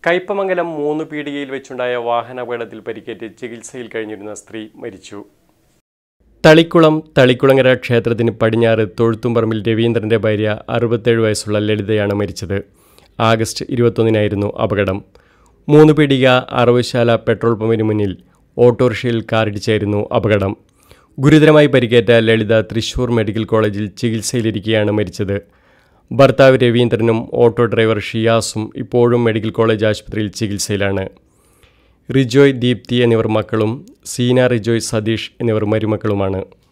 കയ്പമംഗലം മൂന്ന് പീടികയിൽ വെച്ചുണ്ടായ വാഹനാപകടത്തിൽ പരിക്കേറ്റ് ചികിത്സയിൽ കഴിഞ്ഞിരുന്ന സ്ത്രീ മരിച്ചു തളിക്കുളം തളിക്കുളങ്ങര ക്ഷേത്രത്തിന് പടിഞ്ഞാറ് തൊഴുത്തുംപറമ്പിൽ രവീന്ദ്രന്റെ ഭാര്യ അറുപത്തേഴ് വയസ്സുള്ള ലളിതയാണ് മരിച്ചത് ആഗസ്റ്റ് ഇരുപത്തൊന്നിനായിരുന്നു അപകടം മൂന്ന് പീടിക അറവുശാല പെട്രോൾ പമ്പിന് മുന്നിൽ ഓട്ടോറിക്ഷയിൽ കാറിടിച്ചായിരുന്നു അപകടം ഗുരുതരമായി പരിക്കേറ്റ ലളിത തൃശൂർ മെഡിക്കൽ കോളേജിൽ ചികിത്സയിലിരിക്കെയാണ് മരിച്ചത് ഭർത്താവ് രവീന്ദ്രനും ഓട്ടോ ഡ്രൈവർ ഷിയാസും ഇപ്പോഴും മെഡിക്കൽ കോളേജ് ആശുപത്രിയിൽ ചികിത്സയിലാണ് റിജോയ് ദീപ്തി എന്നിവർ മക്കളും സീന റിജോയ് സതീഷ് എന്നിവർ മരുമക്കളുമാണ്